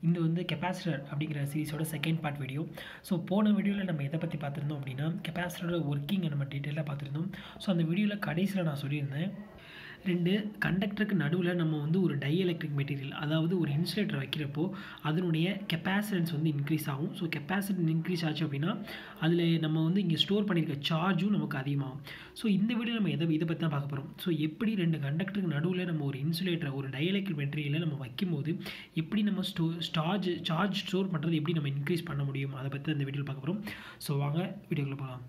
இது வந்து கெப்பாசிட்டர் அப்படிங்கிற சீரிஸோட செகண்ட் பார்ட் வீடியோ ஸோ போன வீடியோவில் நம்ம எதை பற்றி பார்த்துருந்தோம் அப்படின்னா கெப்பாசிட்டரோட ஒர்க்கிங்கை நம்ம டீட்டெயிலாக பார்த்துருந்தோம் ஸோ அந்த வீடியோவில் கடைசியில் நான் சொல்லியிருந்தேன் ரெண்டு கண்டக்டருக்கு நடுவில் நம்ம வந்து ஒரு டை எலக்ட்ரிக் மெட்டீரியல் அதாவது ஒரு இன்சுலேட்டர் வைக்கிறப்போ அதனுடைய கெப்பாசிட்டன்ஸ் வந்து இன்க்ரீஸ் ஆகும் ஸோ கெப்பாசிட்டி இன்க்ரீஸ் ஆச்சு அப்படின்னா அதில் நம்ம வந்து இங்கே ஸ்டோர் பண்ணியிருக்க சார்ஜும் நமக்கு அதிகமாகும் ஸோ இந்த வீடியோ நம்ம எதை இதை பற்றி தான் பார்க்க போகிறோம் ஸோ எப்படி ரெண்டு கண்டக்டருக்கு நடுவில் நம்ம ஒரு இன்சுலேட்டர் ஒரு டை எலக்ட்ரிக் மெட்டீரியலை நம்ம வைக்கும்போது எப்படி நம்ம ஸ்டோ ஸ்டார்ஜ் சார்ஜ் ஸ்டோர் பண்ணுறது எப்படி நம்ம இன்க்ரீஸ் பண்ண முடியும் அதை பற்றி இந்த வீடியோவில் பார்க்க போகிறோம் ஸோ வாங்க வீடியோக்குள்ளே போகலாம்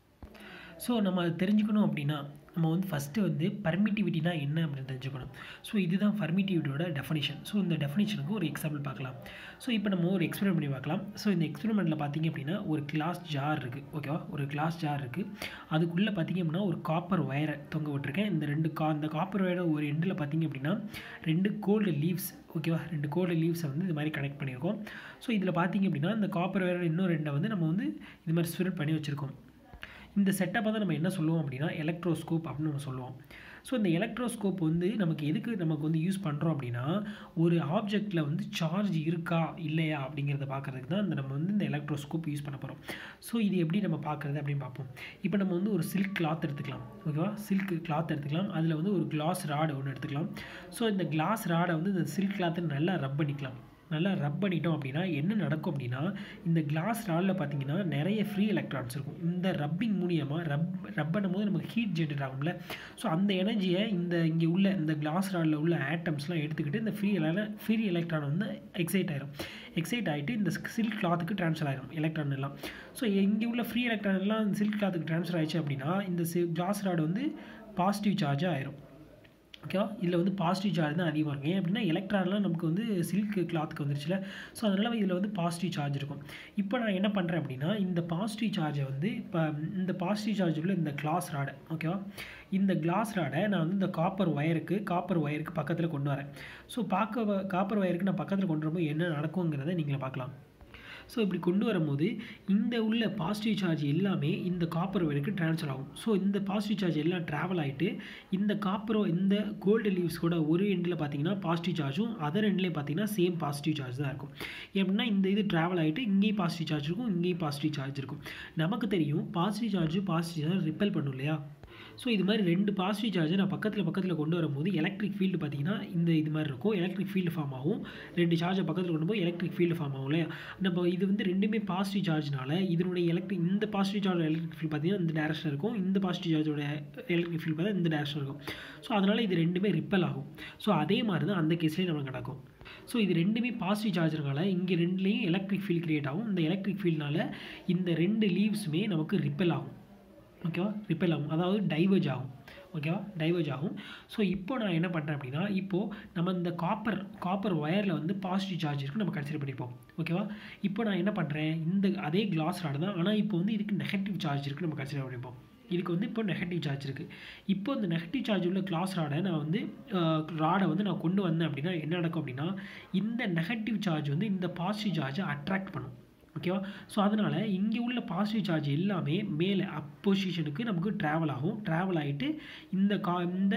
ஸோ நம்ம அதை தெரிஞ்சுக்கணும் அப்படின்னா நம்ம வந்து ஃபஸ்ட்டு வந்து பர்மிட்டிவிட்டினா என்ன அப்படின்னு தெரிஞ்சுக்கணும் ஸோ இதுதான் பர்மிட்டிவிட்டியோட டெஃபனிஷன் ஸோ இந்த டெஃபனிஷனுக்கு ஒரு எக்ஸாம்பிள் பார்க்கலாம் ஸோ இப்போ நம்ம ஒரு எக்ஸ்பெரிமெண்ட் பண்ணி பார்க்கலாம் ஸோ இந்த எக்ஸ்பெரிமெண்ட்டில் பார்த்தீங்க அப்படின்னா ஒரு கிளாஸ் ஜார் இருக்குது ஓகேவா ஒரு கிளாஸ் ஜார் இருக்குது அதுக்குள்ளே பார்த்தீங்க அப்படின்னா ஒரு காப்பர் ஒயரை தொங்க விட்டுருக்கேன் இந்த ரெண்டு கா இந்த காப்பர் ஒயரை ஒரு எண்டில் பார்த்தீங்க அப்படின்னா ரெண்டு கோல்டு லீவ்ஸ் ஓகேவா ரெண்டு கோல்டு லீவ்ஸை வந்து இது மாதிரி கனெக்ட் பண்ணியிருக்கோம் ஸோ இதில் பார்த்தீங்க அப்படின்னா இந்த காப்பர் ஒயரோட இன்னும் ரெண்டை வந்து நம்ம வந்து இது மாதிரி ஸ்பிரிட் பண்ணி வச்சுருக்கோம் இந்த செட்டப்பை தான் நம்ம என்ன சொல்லுவோம் அப்படின்னா எலக்ட்ரோஸ்கோப் அப்படின்னு நம்ம சொல்லுவோம் ஸோ இந்த எலக்ட்ரோஸ்கோப் வந்து நமக்கு எதுக்கு நமக்கு வந்து யூஸ் பண்ணுறோம் அப்படின்னா ஒரு ஆப்ஜெக்டில் வந்து சார்ஜ் இருக்கா இல்லையா அப்படிங்கிறத பார்க்குறதுக்கு தான் இந்த நம்ம வந்து இந்த எலக்ட்ரோஸ்கோப் யூஸ் பண்ண போகிறோம் ஸோ இது எப்படி நம்ம பார்க்குறது அப்படின்னு பார்ப்போம் இப்போ நம்ம வந்து ஒரு சில்க் கிளாத் எடுத்துக்கலாம் ஓகேவா சில்க் கிளாத் எடுத்துக்கலாம் அதில் வந்து ஒரு கிளாஸ் ராடு ஒன்று எடுத்துக்கலாம் ஸோ இந்த கிளாஸ் ராடை வந்து இந்த சில்க் கிளாத்தை நல்லா ரப் பண்ணிக்கலாம் நல்லா ரப் பண்ணிட்டோம் அப்படின்னா என்ன நடக்கும் அப்படின்னா இந்த கிளாஸ் ராடில் பார்த்தீங்கன்னா நிறைய ஃப்ரீ எலக்ட்ரான்ஸ் இருக்கும் இந்த ரப்பிங் மூலியமாக ரப் ரப் பண்ணும்போது நமக்கு ஹீட் ஜென்ரேட் ஆகும்ல ஸோ அந்த எனர்ஜியை இந்த இங்கே உள்ள இந்த கிளாஸ் ராடில் உள்ள ஆட்டம்ஸ்லாம் எடுத்துக்கிட்டு இந்த ஃப்ரீ எல ஃப்ரீ எலக்ட்ரான் வந்து எக்ஸைட் ஆயிரும் எக்ஸைட் ஆகிட்டு இந்த சில்க் கிளாத்துக்கு ட்ரான்ஸ்ஃபர் ஆகிரும் எலக்ட்ரான் எல்லாம் ஸோ இங்கே உள்ள ஃப்ரீ எலக்ட்ரான் எல்லாம் இந்த சில்க் கிளாத்துக்கு ட்ரான்ஸ்ஃபர் ஆயிடுச்சு அப்படின்னா இந்த கிளாஸ் ராடு வந்து பாசிட்டிவ் சார்ஜாக ஆயிரும் ஓகேவா இதில் வந்து பாசிட்டிவ் சார்ஜ் தான் அதிகமாக இருக்கும் ஏன் அப்படின்னா எலக்ட்ரான்லாம் நமக்கு வந்து சில்க் கிளாத்துக்கு வந்துருச்சுல ஸோ அதனால் இதில் வந்து பாசிட்டிவ் சார்ஜ் இருக்கும் இப்போ நான் என்ன பண்ணுறேன் அப்படின்னா இந்த பாசிட்டிவ் சார்ஜை வந்து இப்போ இந்த பாசிட்டிவ் சார்ஜ் உள்ள இந்த கிளாஸ் ராடை ஓகேவா இந்த கிளாஸ் ராடை நான் வந்து இந்த காப்பர் ஒயருக்கு காப்பர் ஒயருக்கு பக்கத்தில் கொண்டு வரேன் ஸோ பார்க்க காப்பர் ஒயருக்கு நான் பக்கத்தில் கொண்டு வரும்போது என்ன நடக்குங்கிறத நீங்கள் பார்க்கலாம் ஸோ இப்படி கொண்டு வரும்போது இந்த உள்ள பாசிட்டிவ் சார்ஜ் எல்லாமே இந்த காப்பர் ஒயருக்கு ட்ரான்ஸ்ஃபர் ஆகும் ஸோ இந்த பாசிட்டிவ் சார்ஜ் எல்லாம் ட்ராவல் ஆகிட்டு இந்த காப்பரோ இந்த கோல்டு லீவ்ஸ் கூட ஒரு எண்டில் பார்த்தீங்கன்னா பாசிட்டிவ் சார்ஜும் அதர் எண்ட்லேயும் பார்த்தீங்கன்னா சேம் பாசிட்டிவ் சார்ஜ் தான் இருக்கும் எப்படின்னா இந்த இது ட்ராவல் ஆகிட்டு இங்கேயும் பாசிட்டிவ் சார்ஜ் இருக்கும் இங்கேயும் பாசிட்டிவ் சார்ஜ் இருக்கும் நமக்கு தெரியும் positive charge positive charge repel பண்ணும் இல்லையா ஸோ இது மாதிரி ரெண்டு பாசிட்டிவ் சார்ஜை நான் பக்கத்தில் பக்கத்தில் கொண்டு வரும்போது எலக்ட்ரிக் ஃபீல்டு பார்த்தீங்கன்னா இந்த இது மாதிரி இருக்கும் எலக்ட்ரிக் ஃபீல்டு ஃபார்ம் ஆகும் ரெண்டு சார்ஜை பக்கத்தில் கொண்டு போய் எலக்ட்ரிக் ஃபீல்டு ஃபார்ம் ஆகும் இல்லையா நம்ம இது வந்து ரெண்டுமே பாசிட்டிவ் சார்ஜ்னால இதனுடைய எலக்ட்ரிக் இந்த பாசிட்டிவ் சார்ஜ் எலக்ட்ரிக் ஃபீல்டு பார்த்தீங்கன்னா இந்த டேரக்ஷன் இருக்கும் இந்த பாசிட்டிவ் சார்ஜோட எலக்ட்ரிக் ஃபீல்டு பார்த்தா இந்த டேரக்ஷன் இருக்கும் ஸோ அதனால் இது ரெண்டுமே ரிப்பல் ஆகும் ஸோ அதே மாதிரி தான் அந்த கேஸ்லேயும் நமக்கு நடக்கும் ஸோ இது ரெண்டுமே பாசிட்டிவ் சார்ஜ்னால இங்கே ரெண்டுலேயும் எலக்ட்ரிக் ஃபீல்டு கிரியேட் ஆகும் இந்த எலக்ட்ரிக் ஃபீல்ட்னால இந்த ரெண்டு லீவ்ஸுமே நமக்கு ரிப்பல் ஆகும் ஓகேவா ரிப்பல் ஆகும் அதாவது டைவர்ஜ் ஆகும் ஓகேவா டைவர்ஜ் ஆகும் ஸோ இப்போ நான் என்ன பண்ணுறேன் அப்படின்னா இப்போது நம்ம இந்த காப்பர் காப்பர் ஒயரில் வந்து பாசிட்டிவ் சார்ஜ் இருக்குது நம்ம கன்சிடர் பண்ணியிருப்போம் ஓகேவா இப்போ நான் என்ன பண்ணுறேன் இந்த அதே கிளாஸ் ராடு தான் ஆனால் இப்போ வந்து இதுக்கு நெகட்டிவ் சார்ஜ் இருக்குது நம்ம கன்சிடர் பண்ணியிருப்போம் இதுக்கு வந்து இப்போ நெகட்டிவ் சார்ஜ் இருக்குது இப்போ இந்த நெகட்டிவ் சார்ஜ் உள்ள கிளாஸ் ராடை நான் வந்து ராடை வந்து நான் கொண்டு வந்தேன் அப்படின்னா என்ன நடக்கும் அப்படின்னா இந்த நெகட்டிவ் சார்ஜ் வந்து இந்த பாசிட்டிவ் சார்ஜை அட்ராக்ட் பண்ணும் ஓகேவா ஸோ அதனால் இங்கே உள்ள பாசிட்டிவ் சார்ஜ் எல்லாமே மேலே அப்போசிஷனுக்கு நமக்கு ட்ராவல் ஆகும் ட்ராவல் ஆகிட்டு இந்த கா இந்த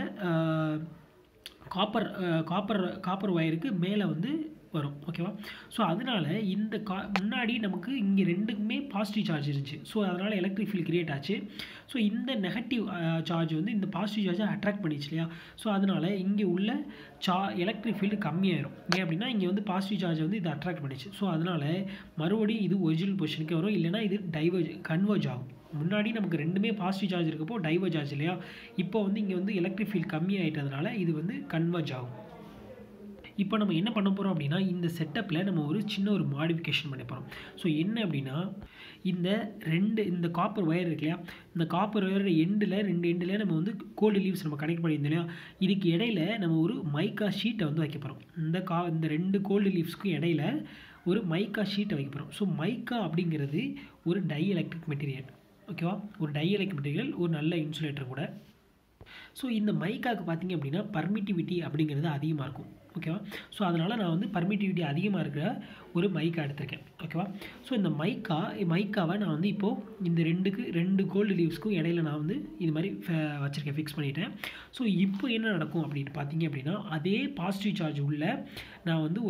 காப்பர் காப்பர் காப்பர் ஒயருக்கு மேலே வந்து வரும் ஓகேவா ஸோ அதனால் இந்த கா முன்னாடி நமக்கு இங்கே ரெண்டுக்குமே பாசிட்டிவ் சார்ஜ் இருந்துச்சு ஸோ அதனால் எலக்ட்ரிக் ஃபீல்ட் கிரியேட் ஆச்சு ஸோ இந்த நெகட்டிவ் சார்ஜ் வந்து இந்த பாசிட்டிவ் சார்ஜை அட்ராக்ட் பண்ணிச்சு இல்லையா ஸோ அதனால் இங்கே உள்ள சா எலக்ட்ரிக் ஃபீல்டு கம்மியாயிரும் ஏன் அப்படின்னா இங்கே வந்து பாசிட்டிவ் சார்ஜ் வந்து இது அட்ராக்ட் பண்ணிச்சு ஸோ அதனால் மறுபடியும் இது ஒரிஜினல் பொசிஷனுக்கு வரும் இல்லைனா இது டைவர்ஜ் கன்வர்ஜ் ஆகும் முன்னாடி நமக்கு ரெண்டுமே பாசிட்டிவ் சார்ஜ் இருக்கப்போ டைவர்ஜ் ஆச்சு இல்லையா இப்போ வந்து இங்கே வந்து எலக்ட்ரிக் ஃபீல்ட் கம்மி ஆகிட்டதுனால இது வந்து கன்வர்ஜ் ஆகும் இப்போ நம்ம என்ன பண்ண போகிறோம் அப்படின்னா இந்த செட்டப்பில் நம்ம ஒரு சின்ன ஒரு மாடிஃபிகேஷன் பண்ண போகிறோம் ஸோ என்ன அப்படின்னா இந்த ரெண்டு இந்த காப்பர் ஒயர் இருக்கு இல்லையா இந்த காப்பர் ஒயர் எண்டில் ரெண்டு எண்டில் நம்ம வந்து கோல்டு லீவ்ஸ் நம்ம கனெக்ட் பண்ணியிருந்தோம் இல்லையா இதுக்கு இடையில நம்ம ஒரு மைக்கா ஷீட்டை வந்து வைக்க போகிறோம் இந்த கா இந்த ரெண்டு கோல்டு லீவ்ஸ்க்கும் இடையில ஒரு மைக்கா ஷீட்டை வைக்க போகிறோம் ஸோ மைக்கா அப்படிங்கிறது ஒரு டை எலக்ட்ரிக் மெட்டீரியல் ஓகேவா ஒரு டை எலக்ட்ரிக் மெட்டீரியல் ஒரு நல்ல இன்சுலேட்டர் கூட ஸோ இந்த மைக்காவுக்கு பார்த்தீங்க அப்படின்னா பர்மிட்டிவிட்டி அப்படிங்கிறது அதிகமாக இருக்கும் ஓகேவா ஸோ அதனால் நான் வந்து பர்மிட்டிவிட்டி அதிகமாக இருக்கிற ஒரு மைக்கா எடுத்திருக்கேன் ஓகேவா ஸோ இந்த மைக்கா மைக்காவை நான் வந்து இப்போது இந்த ரெண்டுக்கு ரெண்டு கோல்டு லீவ்ஸ்க்கும் இடையில நான் வந்து இது மாதிரி வச்சுருக்கேன் ஃபிக்ஸ் பண்ணிட்டேன் ஸோ இப்போ என்ன நடக்கும் அப்படின்னு பார்த்தீங்க அப்படின்னா அதே பாசிட்டிவ் சார்ஜ் உள்ள நான் வந்து ஒரு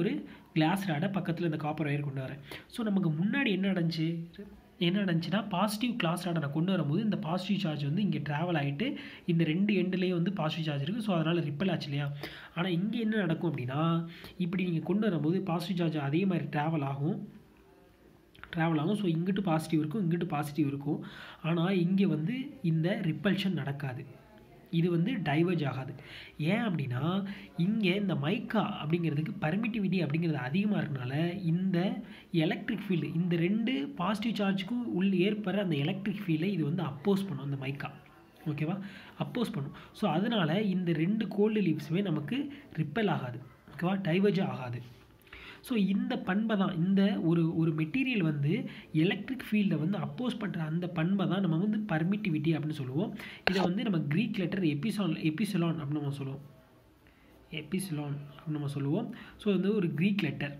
கிளாஸ் ராடை பக்கத்தில் இந்த காப்பர் ஒயர் கொண்டு வரேன் ஸோ நமக்கு முன்னாடி என்ன நடந்துச்சு என்ன நடந்துச்சுன்னா பாசிட்டிவ் கிளாஸ் ராடை நான் கொண்டு வரும்போது இந்த பாசிட்டிவ் சார்ஜ் வந்து இங்கே ட்ராவல் ஆகிட்டு இந்த ரெண்டு எண்டுலேயும் வந்து பாசிட்டிவ் சார்ஜ் இருக்குது ஸோ அதனால் ரிப்பல் ஆச்சு இல்லையா ஆனால் இங்கே என்ன நடக்கும் அப்படின்னா இப்படி நீங்கள் கொண்டு வரும்போது பாசிட்டிவ் சார்ஜ் அதே மாதிரி ட்ராவல் ஆகும் ட்ராவல் ஆகும் ஸோ இங்கிட்டு பாசிட்டிவ் இருக்கும் இங்கிட்டு பாசிட்டிவ் இருக்கும் ஆனால் இங்கே வந்து இந்த ரிப்பல்ஷன் நடக்காது இது வந்து டைவர்ஜ் ஆகாது ஏன் அப்படின்னா இங்கே இந்த மைக்கா அப்படிங்கிறதுக்கு பர்மிட்டிவிட்டி அப்படிங்கிறது அதிகமாக இருக்கனால இந்த எலக்ட்ரிக் ஃபீல்டு இந்த ரெண்டு பாசிட்டிவ் சார்ஜுக்கும் உள் ஏற்படுற அந்த எலக்ட்ரிக் ஃபீல்டை இது வந்து அப்போஸ் பண்ணும் அந்த மைக்கா ஓகேவா அப்போஸ் பண்ணும் ஸோ அதனால் இந்த ரெண்டு கோல்டு லீவ்ஸுமே நமக்கு ரிப்பல் ஆகாது ஓகேவா டைவர்ஜ் ஆகாது ஸோ இந்த பண்பை தான் இந்த ஒரு ஒரு மெட்டீரியல் வந்து எலக்ட்ரிக் ஃபீல்டை வந்து அப்போஸ் பண்ணுற அந்த பண்பை தான் நம்ம வந்து பர்மிட்டிவிட்டி அப்படின்னு சொல்லுவோம் இதை வந்து நம்ம க்ரீக் லெட்டர் எபிசான் எபிசலான் அப்படின்னு நம்ம சொல்லுவோம் எபிசிலான் அப்படின்னு நம்ம சொல்லுவோம் ஸோ வந்து ஒரு க்ரீக் லெட்டர்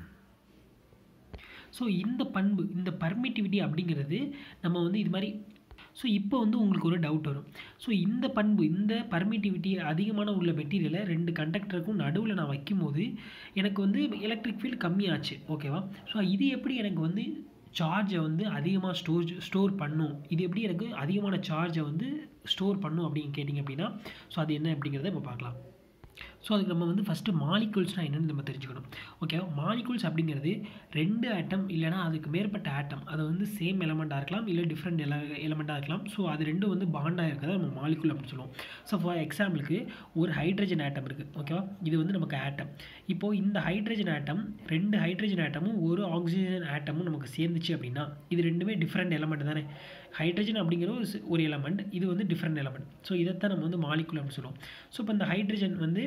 ஸோ இந்த பண்பு இந்த பர்மிட்டிவிட்டி அப்படிங்கிறது நம்ம வந்து இது மாதிரி ஸோ இப்போ வந்து உங்களுக்கு ஒரு டவுட் வரும் ஸோ இந்த பண்பு இந்த பர்மிட்டிவிட்டி அதிகமான உள்ள மெட்டீரியலை ரெண்டு கண்டக்டருக்கும் நடுவில் நான் வைக்கும்போது எனக்கு வந்து எலக்ட்ரிக் ஃபீல்டு கம்மியாச்சு ஓகேவா ஸோ இது எப்படி எனக்கு வந்து சார்ஜை வந்து அதிகமாக ஸ்டோர் ஸ்டோர் பண்ணும் இது எப்படி எனக்கு அதிகமான சார்ஜை வந்து ஸ்டோர் பண்ணும் அப்படின்னு கேட்டிங்க அப்படின்னா ஸோ அது என்ன அப்படிங்கிறத இப்போ பார்க்கலாம் ஸோ அதுக்கு நம்ம வந்து ஃபஸ்ட்டு மாலிகுல்ஸ்னால் என்னென்னு நம்ம தெரிஞ்சுக்கணும் ஓகே மாலிகுல்ஸ் அப்படிங்கிறது ரெண்டு ஆட்டம் இல்லைனா அதுக்கு மேற்பட்ட ஆட்டம் அது வந்து சேம் எலமெண்ட்டாக இருக்கலாம் இல்லை டிஃப்ரெண்ட் எல எலமெண்ட்டாக இருக்கலாம் ஸோ அது ரெண்டும் வந்து பாண்டாக இருக்கிறத நம்ம மாலிகுல் அப்படின்னு சொல்லுவோம் ஸோ ஃபார் எக்ஸாம்பிளுக்கு ஒரு ஹைட்ரஜன் ஆட்டம் இருக்குது ஓகேவா இது வந்து நமக்கு ஆட்டம் இப்போது இந்த ஹைட்ரஜன் ஆட்டம் ரெண்டு ஹைட்ரஜன் ஆட்டமும் ஒரு ஆக்சிஜன் ஆட்டமும் நமக்கு சேர்ந்துச்சு அப்படின்னா இது ரெண்டுமே டிஃப்ரெண்ட் எலமெண்ட் தானே ஹைட்ரஜன் அப்படிங்கிற ஒரு சி- ஒரு எலமெண்ட் இது வந்து டிஃப்ரெண்ட் எலமெண்ட் ஸோ இதைத்தான் நம்ம வந்து மாலிகுல் அப்படின்னு சொல்லுவோம் ஸோ இப்போ இந்த ஹைட்ரஜன் வந்து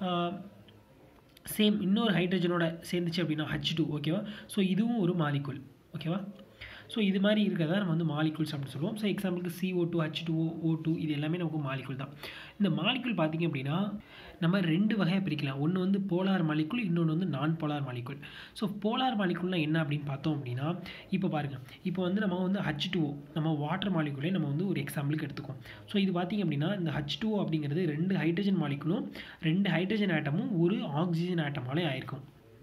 சேம் இன்னொரு ஹைட்ரஜனோட சேர்ந்துச்சு அப்படின்னா ஹச் டூ ஓகேவா ஸோ இதுவும் ஒரு மாலிகுல் ஓகேவா ஸோ இது மாதிரி இருக்கிறதா நம்ம வந்து மாலிகுல்ஸ் அப்படின்னு சொல்லுவோம் ஸோ எக்ஸாம்பிளுக்கு CO2 two H two O two இது எல்லாமே நமக்கு மாலிகுல் தான் இந்த மாலிகுல் பார்த்திங்க அப்படின்னா நம்ம ரெண்டு வகையாக பிரிக்கலாம் ஒன்று வந்து போலார் மாலிகுல் இன்னொன்று வந்து non polar molecule so polar மாலிகுல்னா என்ன அப்படின்னு பார்த்தோம் அப்படின்னா இப்போ பாருங்கள் இப்போ வந்து நம்ம வந்து ஹச் டூ நம்ம வாட்டர் மாலிகுலே நம்ம வந்து ஒரு எக்ஸாம்பிளுக்கு எடுத்துக்கோம் ஸோ இது பார்த்திங்க அப்படின்னா இந்த ஹச் டூ அப்படிங்கிறது ரெண்டு ஹைட்ரஜன் மாலிகுலும் ரெண்டு ஹைட்ரஜன் ஆட்டமும் ஒரு ஆக்சிஜன் ஆட்டமாலே ஆயிருக்கும்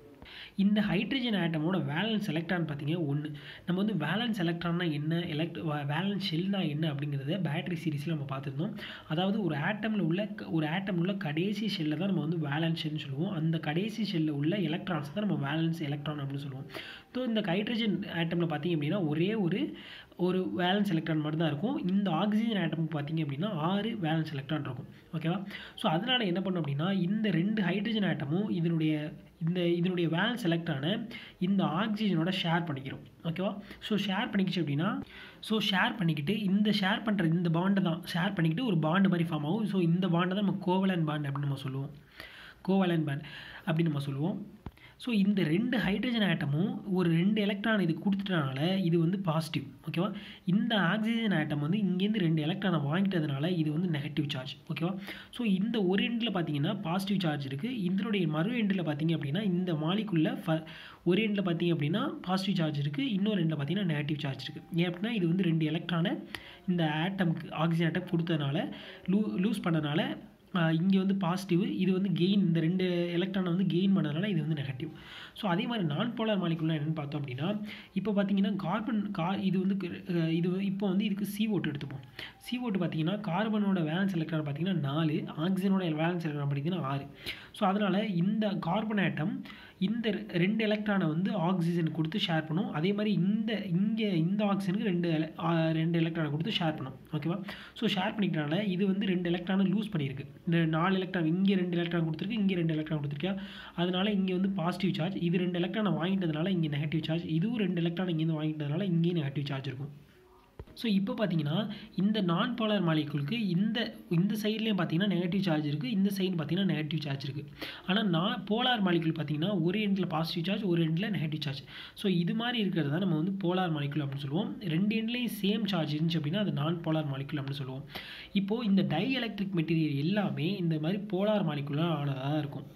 இந்த ஹைட்ரஜன் ஆட்டமோட வேலன்ஸ் எலக்ட்ரான் பார்த்தீங்க ஒன்று நம்ம வந்து வேலன்ஸ் எலக்ட்ரான்னா என்ன எலக்ட் வேலன்ஸ் ஷெல்னா என்ன அப்படிங்கிறத பேட்டரி சீரிஸில் நம்ம பார்த்துருந்தோம் அதாவது ஒரு ஆட்டமில் உள்ள க- ஒரு ஆட்டம் உள்ள கடைசி ஷெல்லை தான் நம்ம வந்து வேலன்ஸ் ஷெல்னு சொல்லுவோம் அந்த கடைசி ஷெல்லில் உள்ள எலக்ட்ரான்ஸ் தான் நம்ம வேலன்ஸ் எலக்ட்ரான் அப்படின்னு சொல்லுவோம் ஸோ இந்த ஹைட்ரஜன் ஆட்டமில் பார்த்தீங்க அப்படின்னா ஒரே ஒரு ஒரு வேலன்ஸ் எலக்ட்ரான் மட்டும் தான் இருக்கும் இந்த ஆக்சிஜன் ஆட்டமுக்கு பார்த்தீங்க அப்படின்னா ஆறு வேலன்ஸ் எலக்ட்ரான் இருக்கும் ஓகேவா ஸோ அதனால் என்ன பண்ணும் அப்படின்னா இந்த ரெண்டு ஹைட்ரஜன் ஆட்டமும் இதனுடைய இந்த இதனுடைய வேலன்ஸ் எலக்ட்ரானை இந்த ஆக்சிஜனோட ஷேர் பண்ணிக்கிறோம் ஓகேவா ஸோ ஷேர் பண்ணிக்கிச்சு அப்படின்னா ஸோ ஷேர் பண்ணிக்கிட்டு இந்த ஷேர் பண்ணுற இந்த பாண்டை தான் ஷேர் பண்ணிக்கிட்டு ஒரு பாண்டு மாதிரி ஃபார்ம் ஆகும் ஸோ இந்த பாண்டை தான் நம்ம கோவலன் பாண்ட் அப்படின்னு நம்ம சொல்லுவோம் கோவலன் பேண்ட் அப்படின்னு நம்ம சொல்லுவோம் ஸோ இந்த ரெண்டு ஹைட்ரஜன் ஆட்டமும் ஒரு ரெண்டு எலக்ட்ரான் இது கொடுத்துட்டனால இது வந்து பாசிட்டிவ் ஓகேவா இந்த ஆக்சிஜன் ஆட்டம் வந்து இங்கேருந்து ரெண்டு எலக்ட்ரானை வாங்கிட்டதுனால இது வந்து நெகட்டிவ் சார்ஜ் ஓகேவா ஸோ இந்த ஒரு எண்டில் பார்த்தீங்கன்னா பாசிட்டிவ் சார்ஜ் இருக்குது இதனுடைய மறு எண்டில் பார்த்தீங்க அப்படின்னா இந்த மாலிக்குள்ள ஃப ஒரு எண்டில் பார்த்தீங்க அப்படின்னா பாசிட்டிவ் சார்ஜ் இருக்குது இன்னொரு எண்டில் பார்த்தீங்கன்னா நெகட்டிவ் சார்ஜ் இருக்குது ஏன் அப்படின்னா இது வந்து ரெண்டு எலக்ட்ரானை இந்த ஆட்டம்க்கு ஆக்சிஜன் ஆட்டம் கொடுத்ததுனால லூ லூஸ் பண்ணனால இங்கே வந்து பாசிட்டிவ் இது வந்து கெயின் இந்த ரெண்டு எலக்ட்ரானை வந்து கெயின் பண்ணதுனால இது வந்து நெகட்டிவ் ஸோ அதே மாதிரி நான் போலார் மாலிகுல்லாம் என்னென்னு பார்த்தோம் அப்படின்னா இப்போ பார்த்தீங்கன்னா கார்பன் கா இது வந்து கு- அஹ் இது இப்போ வந்து இதுக்கு சி ஓட்டு எடுத்துப்போம் சி ஓட்டு பார்த்தீங்கன்னா கார்பனோட வேலன்ஸ் எலக்ட்ரான் பார்த்தீங்கன்னா நாலு ஆக்சிஜனோட வேலன்ஸ் எலக்ட்ரான் பார்த்தீங்கன்னா ஆறு ஸோ அதனால் இந்த கார்பன் ஆட்டம் இந்த ரெ- ரெண்டு எலக்ட்ரானை வந்து ஆக்சிஜன் கொடுத்து ஷேர் பண்ணும் அதே மாதிரி இந்த இங்கே இந்த ஆக்சிஜனுக்கு ரெண்டு ele- ஆ, ரெண்டு எலக்ட்ரானை கொடுத்து ஷேர் பண்ணும் ஓகேவா ஸோ ஷேர் பண்ணிக்கிறனால இது வந்து ரெண்டு எலக்ட்ரானை லூஸ் பண்ணியிருக்கு இந்த நாலு எலக்ட்ரான் இங்கே ரெண்டு எலக்ட்ரான் கொடுத்துருக்கு இங்கே ரெண்டு எலக்ட்ரான் கொடுத்துருக்கா அதனால இங்கே வந்து பாசிட்டிவ் சார்ஜ் இது ரெண்டு எலக்ட்ரானை வாங்கிட்டதுனால இங்கே நெகட்டிவ் சார்ஜ் இதுவும் ரெண்டு எலக்ட்ரான் இங்கேருந்து வாங்கிட்டதுனால இங்கேயும் நெகட்டிவ் சார்ஜ் இருக்கும் ஸோ இப்போ பார்த்தீங்கன்னா இந்த நான் போலார் மாலிகுலுக்கு இந்த இந்த சைட்லேயும் பார்த்தீங்கன்னா நெகட்டிவ் சார்ஜ் இருக்குது இந்த சைடு பார்த்தீங்கன்னா நெகட்டிவ் சார்ஜ் இருக்குது ஆனால் நான் போலார் மாலிகுல் பார்த்தீங்கன்னா ஒரு எண்டில் பாசிட்டிவ் சார்ஜ் ஒரு எண்டில் நெகட்டிவ் சார்ஜ் ஸோ இது மாதிரி இருக்கிறது தான் நம்ம வந்து போலார் மாலிகுல் அப்படின்னு சொல்லுவோம் ரெண்டு எண்ட்லேயும் சேம் சார்ஜ் இருந்துச்சு அப்படின்னா அது நான் போலார் மாலிகுல் அப்படின்னு சொல்லுவோம் இப்போது இந்த டை எலக்ட்ரிக் மெட்டீரியல் எல்லாமே இந்த மாதிரி போலார் மாலிகுலாக ஆனதாக தான் இருக்கும்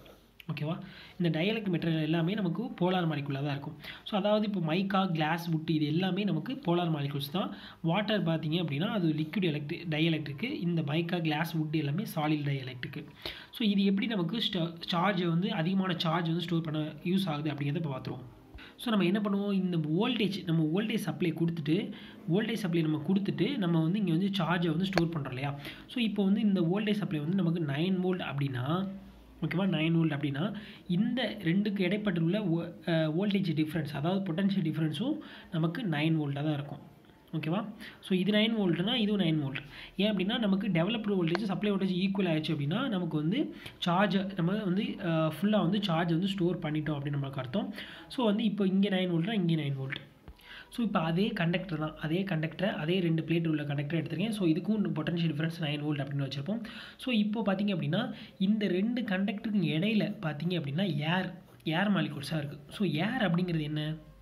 ஓகேவா இந்த டயலக்ட் மெட்டீரியல் எல்லாமே நமக்கு போலார் மாலிகுலாக தான் இருக்கும் ஸோ அதாவது இப்போ மைக்கா கிளாஸ் wood இது எல்லாமே நமக்கு போலார் மாலிகுல்ஸ் தான் வாட்டர் பார்த்தீங்க அப்படின்னா அது லிக்விட் எலக்ட்ரி டயலக்ட்ரிக்கு இந்த மைக்கா கிளாஸ் wood எல்லாமே சாலிட் டயலக்ட்ரிக்கு ஸோ இது எப்படி நமக்கு சார்ஜை வந்து அதிகமான சார்ஜ் வந்து ஸ்டோர் பண்ண யூஸ் ஆகுது அப்படிங்கிறத இப்போ பார்த்துருவோம் ஸோ நம்ம என்ன பண்ணுவோம் இந்த வோல்டேஜ் நம்ம வோல்டேஜ் சப்ளை கொடுத்துட்டு வோல்டேஜ் சப்ளை நம்ம கொடுத்துட்டு நம்ம வந்து இங்கே வந்து சார்ஜை வந்து ஸ்டோர் பண்ணுறோம் இல்லையா ஸோ இப்போ வந்து இந்த வோல்டேஜ் சப்ளை வந்து நமக்கு நைன் வோல்ட் அப்படின்னா ஓகேவா நைன் வோல்ட் அப்படின்னா இந்த ரெண்டுக்கு இடைப்பட்டுள்ள வோல்டேஜ் டிஃப்ரென்ஸ் அதாவது பொட்டன்ஷியல் டிஃப்ரென்ஸும் நமக்கு நைன் வோல்ட்டாக தான் இருக்கும் ஓகேவா ஸோ இது நைன் வோல்ட்னா இதுவும் நைன் வோல்ட் ஏன் அப்படின்னா நமக்கு developed voltage supply voltage equal ஆயிடுச்சு அப்படின்னா நமக்கு வந்து சார்ஜ் நம்ம வந்து ஃபுல்லாக வந்து சார்ஜ் வந்து ஸ்டோர் பண்ணிட்டோம் அப்படின்னு நமக்கு அர்த்தம் ஸோ வந்து இப்போ இங்கே நைன் வோல்ட்னா இங்கே நைன் வோல்ட் ஸோ இப்போ அதே கண்டக்டர் தான் அதே கண்டக்டரை அதே ரெண்டு பிளேட் உள்ள கண்டக்டர் எடுத்திருக்கேன் ஸோ இதுக்கும் பொட்டன்ஷியல் டிஃபரன்ஸ் நைன் வோல்ட் அப்படின்னு வச்சுருப்போம் ஸோ இப்போ பார்த்தீங்க அப்படின்னா இந்த ரெண்டு கண்டக்டருக்கு இடையில பார்த்தீங்க அப்படின்னா ஏர் ஏர் மாலிகூல்ஸாக இருக்குது ஸோ ஏர் அப்படிங்கிறது என்ன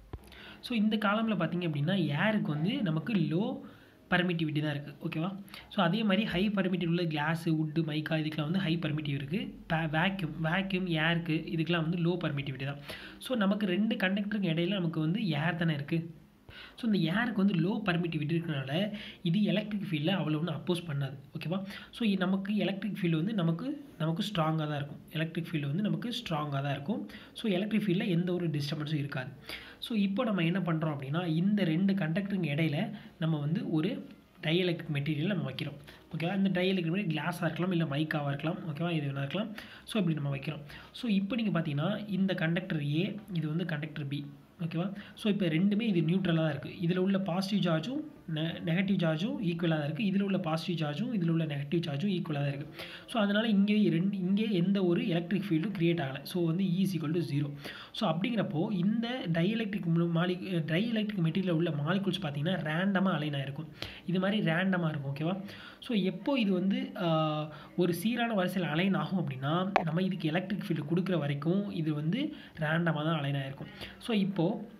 ஸோ இந்த காலமில் பார்த்தீங்க அப்படின்னா ஏருக்கு வந்து நமக்கு லோ பர்மிட்டிவிட்டி தான் இருக்குது ஓகேவா ஸோ அதே மாதிரி ஹை பர்மிட்டிவ் உள்ள கிளாஸு உட்டு மைக்கா இதுக்கெலாம் வந்து ஹை பர்மிட்டிவ் இருக்குது வேக்யூம் வேக்யூம் ஏருக்கு இதுக்கெலாம் வந்து லோ பர்மிட்டிவிட்டி தான் ஸோ நமக்கு ரெண்டு கண்டக்டருக்கு இடையில நமக்கு வந்து ஏர் தானே இருக்குது ஸோ இந்த ஏருக்கு வந்து லோ பர்மிட்டிவிட்டி இருக்கிறனால இது எலக்ட்ரிக் ஃபீல்டில் அவ்வளோ ஒன்றும் அப்போஸ் பண்ணாது ஓகேவா ஸோ நமக்கு எலக்ட்ரிக் ஃபீல்டு வந்து நமக்கு நமக்கு ஸ்ட்ராங்காக தான் இருக்கும் எலக்ட்ரிக் ஃபீல்டு வந்து நமக்கு ஸ்ட்ராங்காக தான் இருக்கும் ஸோ எலக்ட்ரிக் ஃபீல்டில் எந்த ஒரு டிஸ்டர்பன்ஸும் இருக்காது ஸோ இப்போ நம்ம என்ன பண்ணுறோம் அப்படின்னா இந்த ரெண்டு கண்டக்டருங்க இடையில நம்ம வந்து ஒரு டைஎலக்ட்ரிக் மெட்டீரியல் நம்ம வைக்கிறோம் ஓகேவா இந்த டைஎலக்ட்ரிக் மெட்டீரியல் கிளாஸாக இருக்கலாம் இல்லை மைக்காவாக இருக்கலாம் ஓகேவா இது வேணா இருக்கலாம் ஸோ இப்படி நம்ம வைக்கிறோம் ஸோ இப்போ நீங்கள் பார்த்தீங்கன்னா இந்த கண்டக்டர் ஏ இது வந்து கண்டக்டர் பி ஓகேவா ஸோ இப்போ ரெண்டுமே இது நியூட்ரலாக தான் இருக்குது இதில் உள்ள பாசிட்டிவ் சார்ஜும் நெ நெகட்டிவ் சார்ஜும் ஈக்குவலாக தான் இருக்குது இதில் உள்ள பாசிட்டிவ் சார்ஜும் இதில் உள்ள நெகட்டிவ் சார்ஜும் ஈக்குவலாக தான் இருக்குது ஸோ அதனால் இங்கே ரெண்டு இங்கே எந்த ஒரு எலக்ட்ரிக் ஃபீல்டும் க்ரியேட் ஆகலை ஸோ வந்து is equal to zero so அப்படிங்கிறப்போ இந்த டைஎலக்ட்ரிக் மாலி டைஎலக்ட்ரிக் மெட்டீரியல் உள்ள மாலிகுல்ஸ் பார்த்தீங்கன்னா ரேண்டமாக அலைன் ஆகிருக்கும் இது மாதிரி ரேண்டமாக இருக்கும் ஓகேவா ஸோ எப்போ இது வந்து ஆஹ், ஒரு சீரான வரிசையில் அலைன் ஆகும் அப்படின்னா நம்ம இதுக்கு எலக்ட்ரிக் ஃபீல்டு கொடுக்குற வரைக்கும் இது வந்து ரேண்டமாக தான் அலைன் ஆகிருக்கும் ஸோ இப்போது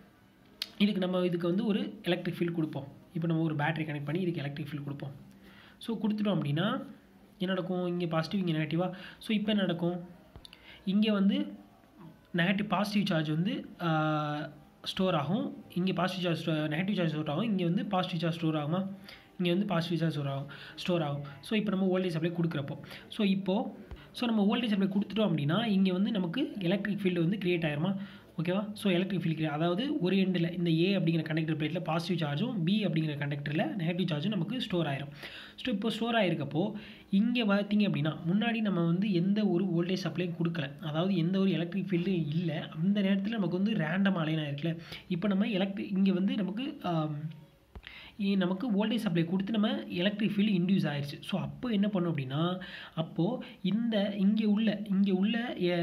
இதுக்கு நம்ம இதுக்கு வந்து ஒரு எலக்ட்ரிக் ஃபீல்டு கொடுப்போம் இப்போ நம்ம ஒரு பேட்டரி கனெக்ட் பண்ணி இதுக்கு எலக்ட்ரிக் ஃபீல்டு கொடுப்போம் ஸோ கொடுத்துட்டோம் அப்படின்னா என்ன நடக்கும் இங்கே பாசிட்டிவ் இங்கே நெகட்டிவாக ஸோ இப்போ என்ன நடக்கும் இங்கே வந்து நெகட்டிவ் பாசிட்டிவ் சார்ஜ் வந்து ஸ்டோர் ஆகும் இங்கே positive charge negative charge store ஆகும் இங்கே வந்து பாசிட்டிவ் சார்ஜ் ஸ்டோர் ஆகுமா இங்கே வந்து பாசிட்டிவ் சார்ஜ் ஸ்டோர் ஆகும் ஸ்டோர் ஆகும் ஸோ இப்போ நம்ம வோல்டேஜ் சப்ளை கொடுக்குறப்போ ஸோ இப்போது ஸோ நம்ம வோல்டேஜ் சப்ளை கொடுத்துட்டோம் அப்படின்னா இங்கே வந்து நமக்கு எலக்ட்ரிக் ஃபீல்டு வந்து கிரியேட் ஆயிருமா ஓகேவா ஸோ எலக்ட்ரிக் ஃபீல்டு கிரியேட் அதாவது ஒரு எண்டில் இந்த ஏ அப்படிங்கிற கண்டக்டர் பிளேட்டில் பாசிட்டிவ் சார்ஜும் பி அப்படிங்கிற கண்டக்டரில் நெகட்டிவ் சார்ஜும் நமக்கு ஸ்டோர் ஆயிரும் ஸோ இப்போ ஸ்டோர் ஆயிருக்கப்போ இங்கே பார்த்தீங்க அப்படின்னா முன்னாடி நம்ம வந்து எந்த ஒரு வோல்டேஜ் சப்ளையும் கொடுக்கல அதாவது எந்த ஒரு எலக்ட்ரிக் ஃபீல்டும் இல்லை அந்த நேரத்தில் நமக்கு வந்து ரேண்டம் அலைனாக இருக்குல்ல இப்போ நம்ம எலக்ட்ரிக் இங்கே வந்து நமக்கு ஆம், இ- நமக்கு வோல்டேஜ் சப்ளை கொடுத்து நம்ம எலக்ட்ரிக் ஃபீல்டு இன்டியூஸ் ஆயிடுச்சு ஸோ அப்போ என்ன பண்ணோம் அப்படின்னா அப்போது இந்த இங்கே உள்ள இங்கே உள்ள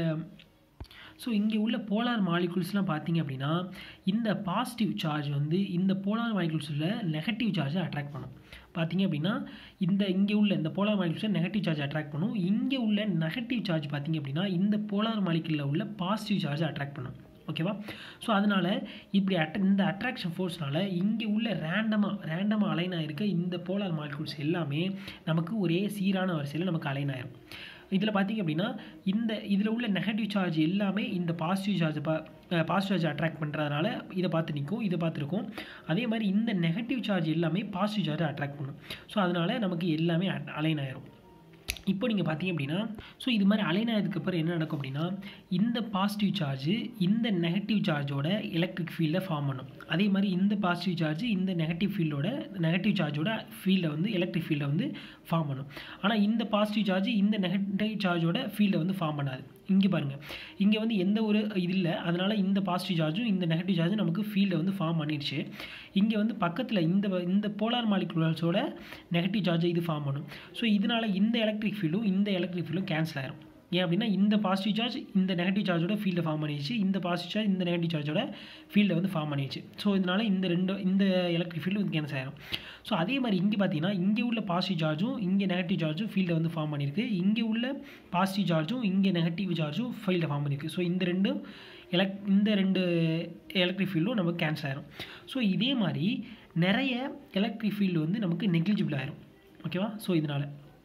ஸோ இங்கே உள்ள போலார் மாலிகுல்ஸ்லாம் பார்த்தீங்க அப்படின்னா இந்த பாசிட்டிவ் சார்ஜ் வந்து இந்த போலார் மாலிகுல்ஸில் நெகட்டிவ் சார்ஜை அட்ராக்ட் பண்ணும் பார்த்தீங்க அப்படின்னா இந்த இங்கே உள்ள இந்த போலார் மாலிகுல்ஸை நெகட்டிவ் சார்ஜ் அட்ராக்ட் பண்ணும் இங்கே உள்ள நெகட்டிவ் சார்ஜ் பார்த்தீங்க அப்படின்னா இந்த போலார் மாலிகுலில் உள்ள பாசிட்டிவ் சார்ஜை அட்ராக்ட் பண்ணும் ஓகேவா ஸோ அதனால் இப்படி அட் இந்த அட்ராக்ஷன் ஃபோர்ஸ்னால இங்கே உள்ள ரேண்டமாக ரேண்டமாக அலைன் ஆயிருக்க இந்த போலார் மாலிகுல்ஸ் எல்லாமே நமக்கு ஒரே சீரான வரிசையில் நமக்கு அலைன் ஆயிரும் இதில் பார்த்தீங்க அப்படின்னா இந்த இதில் உள்ள நெகட்டிவ் சார்ஜ் எல்லாமே இந்த பாசிட்டிவ் சார்ஜ் பா பாசிட்டிவ் சார்ஜ் அட்ராக்ட் பண்ணுறதுனால இதை பார்த்து நிற்கும் இதை பார்த்துருக்கும் அதே மாதிரி இந்த நெகட்டிவ் சார்ஜ் எல்லாமே பாசிட்டிவ் சார்ஜை அட்ராக்ட் பண்ணும் ஸோ அதனால் நமக்கு எல்லாமே அலைன் ஆயிரும் இப்போ நீங்கள் பார்த்தீங்க அப்படின்னா ஸோ இது மாதிரி அலைன் ஆனதுக்கப்புறம் என்ன நடக்கும் அப்படின்னா இந்த பாசிட்டிவ் சார்ஜ் இந்த நெகட்டிவ் சார்ஜோட எலக்ட்ரிக் ஃபீல்டை ஃபார்ம் பண்ணும் அதே மாதிரி இந்த பாசிட்டிவ் சார்ஜ் இந்த நெகட்டிவ் ஃபீல்டோட நெகட்டிவ் சார்ஜோட ஃபீல்டை வந்து எலக்ட்ரிக் ஃபீல்டை வந்து ஃபார்ம் பண்ணும் ஆனால் இந்த பாசிட்டிவ் சார்ஜ் இந்த நெகட்டிவ் சார்ஜோட ஃபீல்டை வந்து ஃபார்ம் பண்ணாது இங்கே பாருங்கள் இங்கே வந்து எந்த ஒரு இது இல்லை அதனால் இந்த பாசிட்டிவ் சார்ஜும் இந்த நெகட்டிவ் சார்ஜும் நமக்கு ஃபீல்டை வந்து ஃபார்ம் பண்ணிடுச்சு இங்கே வந்து பக்கத்தில் இந்த வ- இந்த போலார் மாலிகுலர்ஸோட நெகட்டிவ் சார்ஜை இது ஃபார்ம் பண்ணும் ஸோ இதனால் இந்த எலக்ட்ரிக் ஃபீல்டும் இந்த எலக்ட்ரிக் ஃபீல்டும் கேன்சல் ஆயிரும் ஏன் அப்படின்னா இந்த பாசிட்டிவ் சார்ஜ் இந்த நெகட்டிவ் சார்ஜோட ஃபீல்டை ஃபார்ம் பண்ணிடுச்சு இந்த பாசிட்டிவ் சார்ஜ் இந்த நெகட்டிவ் சார்ஜோட ஃபீல்டை வந்து ஃபார்ம் பண்ணிடுச்சு ஸோ இதனால் இந்த ரெண்டு இந்த எலக்ட்ரிக் ஃபீல்டு வந்து கேன்சல் ஆயிரும் ஸோ அதே மாதிரி இங்கே பார்த்தீங்கன்னா இங்கே உள்ள பாசிட்டிவ் சார்ஜும் இங்கே நெகட்டிவ் சார்ஜும் ஃபீல்டை வந்து ஃபார்ம் பண்ணியிருக்கு இங்கே உள்ள பாசிட்டிவ் சார்ஜும் இங்கே நெகட்டிவ் சார்ஜும் ஃபீல்டை ஃபார்ம் பண்ணியிருக்கு ஸோ இந்த ரெண்டும் எலக் இந்த ரெண்டு எலக்ட்ரிக் ஃபீல்டும் நமக்கு கேன்சல் ஆயிரும் ஸோ இதே மாதிரி நிறைய எலக்ட்ரிக் ஃபீல்டு வந்து நமக்கு நெக்லிஜிபிள் ஆயிரும் ஓகேவா ஸோ இதனால்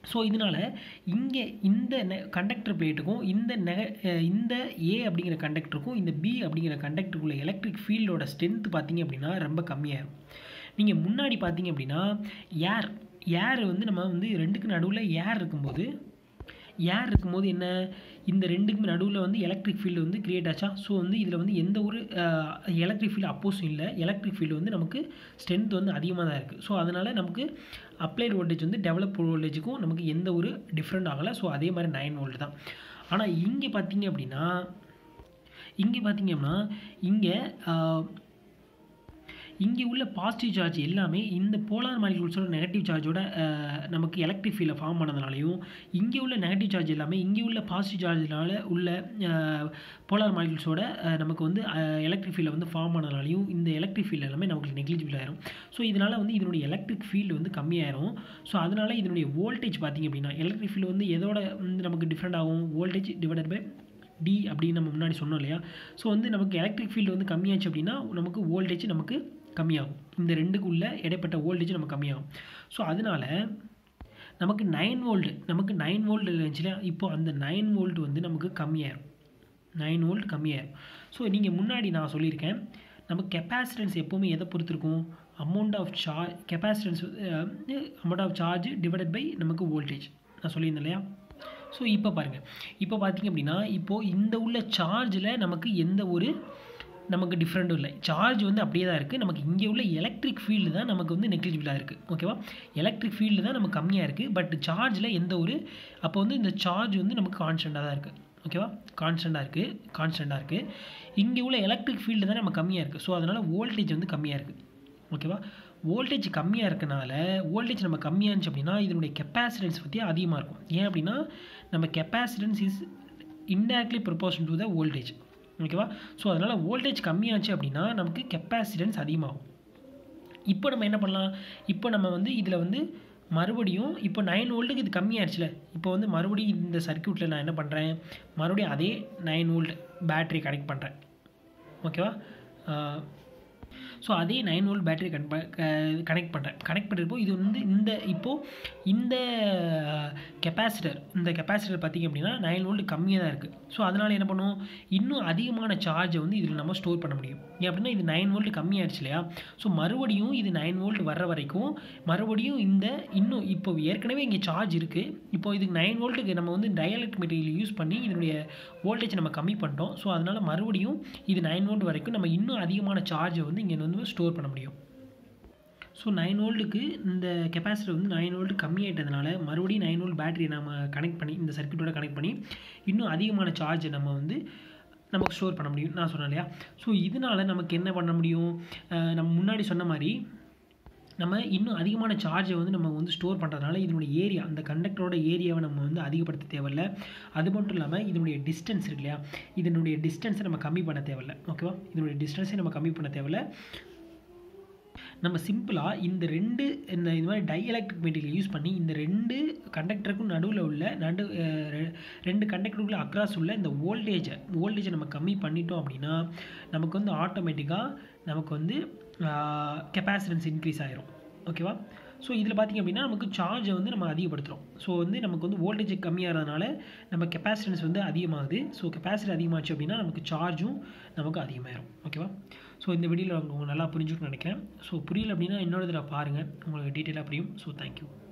ஸோ இதனால் இங்கே இந்த நெ கண்டக்டர் பிளேட்டுக்கும் இந்த நெக அஹ் இந்த ஏ அப்படிங்கிற கண்டக்டருக்கும் இந்த பி அப்படிங்கிற கண்டக்டருக்குள்ள எலக்ட்ரிக் ஃபீல்டோட ஸ்ட்ரென்த் பார்த்தீங்க அப்படின்னா ரொம்ப கம்மியாயிரும் நீங்கள் முன்னாடி பார்த்தீங்க அப்படின்னா ஏர் ஏர் வந்து நம்ம வந்து ரெண்டுக்கு நடுவில் ஏர் இருக்கும்போது ஏர் இருக்கும்போது என்ன இந்த ரெண்டுக்குமே நடுவில் வந்து எலக்ட்ரிக் ஃபீல்டு வந்து கிரியேட் ஆச்சா ஸோ வந்து இதில் வந்து எந்த ஒரு எலக்ட்ரிக் ஃபீல்டு அப்போஸும் இல்லை எலக்ட்ரிக் ஃபீல்டு வந்து நமக்கு ஸ்ட்ரென்த் வந்து அதிகமாக தான் இருக்குது ஸோ அதனால் நமக்கு அப்ளைட் வோல்டேஜ் வந்து டெவலப் வோல்டேஜுக்கும் நமக்கு எந்த ஒரு டிஃப்ரெண்ட் ஆகலை ஸோ அதே மாதிரி நைன் வோல்ட் தான் ஆனால் இங்கே பார்த்தீங்க அப்படின்னா இங்கே பார்த்தீங்க அப்படின்னா இங்கே இங்கே உள்ள பாசிட்டிவ் சார்ஜ் எல்லாமே இந்த போலார் மாலிகூல்ஸோட நெகட்டிவ் சார்ஜோட நமக்கு எலக்ட்ரிக் ஃபீல்டை ஃபார்ம் பண்ணதுனாலையும் இங்கே உள்ள நெகட்டிவ் சார்ஜ் எல்லாமே இங்கே உள்ள பாசிட்டிவ் சார்ஜினால உள்ள போலார் மாலிகூல்ஸோட நமக்கு வந்து எலக்ட்ரிக் ஃபீல்டை வந்து ஃபார்ம் பண்ணதுனாலையும் இந்த எலக்ட்ரிக் ஃபீல்டு எல்லாமே நமக்கு நெக்லிஜிபிள் ஆயிரும் ஸோ இதனால் வந்து இதனுடைய எலக்ட்ரிக் ஃபீல்டு வந்து கம்மியாயிரும் ஸோ அதனால் இதனுடைய வோல்டேஜ் பார்த்திங்க அப்படின்னா எலக்ட்ரிக் ஃபீல்டு வந்து எதோட வந்து நமக்கு டிஃப்ரெண்ட் ஆகும் வோல்டேஜ் டிவைடட் பை டி அப்படின்னு நம்ம முன்னாடி சொன்னோம் இல்லையா ஸோ வந்து நமக்கு எலக்ட்ரிக் ஃபீல்டு வந்து கம்மியாச்சு அப்படின்னா நமக்கு வோல்டேஜ் நமக்கு கம்மியாகும் இந்த ரெண்டுக்கு உள்ள இடைப்பட்ட வோல்டேஜ் நமக்கு கம்மியாகும் ஸோ அதனால் நமக்கு நைன் வோல்ட் நமக்கு நைன் வோல்ட் இருந்துச்சுல இப்போ அந்த நைன் வோல்ட் வந்து நமக்கு கம்மியாயிரும் நைன் வோல்ட் கம்மியாயிரும் ஸோ நீங்கள் முன்னாடி நான் சொல்லியிருக்கேன் நம்ம கெப்பாசிட்டன்ஸ் எப்போவுமே எதை பொறுத்து இருக்கும் amount of charge capacitance amount of charge divided by நமக்கு வோல்டேஜ் நான் சொல்லியிருந்தேன் இல்லையா ஸோ இப்போ பாருங்கள் இப்போ பார்த்தீங்க அப்படின்னா இப்போது இந்த உள்ள சார்ஜில் நமக்கு எந்த ஒரு நமக்கு டிஃப்ரெண்ட்டும் இல்லை சார்ஜ் வந்து அப்படியே தான் இருக்குது நமக்கு இங்கே உள்ள எலக்ட்ரிக் ஃபீல்டு தான் நமக்கு வந்து நெக்லிஜிபிளாக இருக்குது ஓகேவா எலக்ட்ரிக் ஃபீல்டு தான் நமக்கு கம்மியாக இருக்குது பட் சார்ஜில் எந்த ஒரு அப்போ வந்து இந்த சார்ஜ் வந்து நமக்கு கான்ஸ்டண்ட்டாக தான் இருக்குது ஓகேவா கான்ஸ்டண்ட்டாக இருக்குது கான்ஸ்டண்ட்டாக இருக்குது இங்கே உள்ள எலக்ட்ரிக் ஃபீல்டு தான் நம்ம கம்மியாக இருக்குது ஸோ அதனால் வோல்டேஜ் வந்து கம்மியாக இருக்குது ஓகேவா வோல்டேஜ் கம்மியாக இருக்கனால வோல்டேஜ் நம்ம கம்மியாக இருந்துச்சு அப்படின்னா இதனுடைய கெப்பாசிட்டன்ஸ் பற்றி அதிகமாக இருக்கும் ஏன் அப்படின்னா நம்ம capacitance is indirectly proportion to the voltage ஓகேவா ஸோ அதனால் வோல்டேஜ் கம்மியாச்சு அப்படின்னா நமக்கு கெப்பாசிட்டன்ஸ் அதிகமாகும் இப்போ நம்ம என்ன பண்ணலாம் இப்போ நம்ம வந்து இதில் வந்து மறுபடியும் இப்போ நைன் வோல்ட்டுக்கு இது கம்மியாகிடுச்சுல இப்போ வந்து மறுபடியும் இந்த சர்க்கியூட்டில் நான் என்ன பண்ணுறேன் மறுபடியும் அதே நைன் வோல்ட் பேட்ரி கனெக்ட் பண்ணுறேன் ஓகேவா ஸோ அதே நைன் வோல்ட் பேட்டரி கன் கனெக்ட் பண்ணுறேன் கனெக்ட் பண்ணுறப்போ இது வந்து இந்த இப்போது இந்த கெப்பாசிட்டர் இந்த கெப்பாசிட்டர் பார்த்திங்க அப்படின்னா நைன் வோல்ட் கம்மியாக தான் இருக்குது ஸோ அதனால் என்ன பண்ணுவோம் இன்னும் அதிகமான சார்ஜை வந்து இதில் நம்ம ஸ்டோர் பண்ண முடியும் ஏன் அப்படின்னா இது நைன் வோல்ட் கம்மியாகிடுச்சு இல்லையா ஸோ மறுபடியும் இது நைன் வோல்ட் வர்ற வரைக்கும் மறுபடியும் இந்த இன்னும் இப்போ ஏற்கனவே இங்கே சார்ஜ் இருக்குது இப்போ இதுக்கு நைன் வோல்ட்டுக்கு நம்ம வந்து டயலக்ட் மெட்டீரியல் யூஸ் பண்ணி இதனுடைய வோல்டேஜ் நம்ம கம்மி பண்ணிட்டோம் ஸோ அதனால் மறுபடியும் இது நைன் வோல்ட் வரைக்கும் நம்ம இன்னும் அதிகமான சார்ஜை வந்து இங்கே வந்து ஸ்டோர் பண்ண முடியும் ஸோ நைன் வோல்ட்டுக்கு இந்த கெப்பாசிட்டர் வந்து நைன் வோல்ட் கம்மியாயிட்டதுனால மறுபடியும் நைன் வோல்ட் பேட்டரியை நம்ம கனெக்ட் பண்ணி இந்த சர்க்கியூட்டோட கனெக்ட் பண்ணி இன்னும் அதிகமான சார்ஜை நம்ம வந்து நமக்கு ஸ்டோர் பண்ண முடியும் நான் சொன்னேன் இல்லையா ஸோ இதனால் நமக்கு என்ன பண்ண முடியும் நம்ம முன்னாடி சொன்ன மாதிரி நம்ம இன்னும் அதிகமான சார்ஜை வந்து நம்ம வந்து ஸ்டோர் பண்ணுறதுனால இதனுடைய ஏரியா அந்த கண்டக்டரோட ஏரியாவை நம்ம வந்து அதிகப்படுத்த தேவையில்ல அது மட்டும் இல்லாமல் இதனுடைய டிஸ்டன்ஸ் இருக்கு இல்லையா இதனுடைய டிஸ்டன்ஸை நம்ம கம்மி பண்ண தேவையில்ல ஓகேவா இதனுடைய டிஸ்டன்ஸை நம்ம கம்மி பண்ண தேவையில்ல நம்ம சிம்பிளாக இந்த ரெண்டு இந்த இது மாதிரி டைஎலக்ட்ரிக் மெட்டீரியல் யூஸ் பண்ணி இந்த ரெண்டு கண்டக்டருக்கும் நடுவில் உள்ள நடு ரெண்டு கண்டக்டருக்குள்ள அக்ராஸ் உள்ள இந்த வோல்டேஜை வோல்டேஜை நம்ம கம்மி பண்ணிட்டோம் அப்படின்னா நமக்கு வந்து ஆட்டோமேட்டிக்காக நமக்கு வந்து கெப்பாசிட்டன்ஸ் இன்க்ரீஸ் ஆயிரும் ஓகேவா ஸோ இதில் பார்த்திங்க அப்படின்னா நமக்கு சார்ஜை வந்து நம்ம அதிகப்படுத்துகிறோம் ஸோ வந்து நமக்கு வந்து வோல்டேஜ் கம்மியாகிறதுனால நம்ம கெப்பாசிட்டன்ஸ் வந்து அதிகமாகுது ஸோ கெப்பாசிட்டி அதிகமாச்சு அப்படின்னா நமக்கு சார்ஜும் நமக்கு அதிகமாயிரும் ஓகேவா ஸோ இந்த வீடியோவில் உங்களுக்கு நல்லா புரிஞ்சுக்கணும்னு நினைக்கிறேன் ஸோ புரியல அப்படின்னா இன்னொரு இதில் பாருங்கள் உங்களுக்கு டீட்டெயிலாக புரியும் ஸோ தேங்க்யூ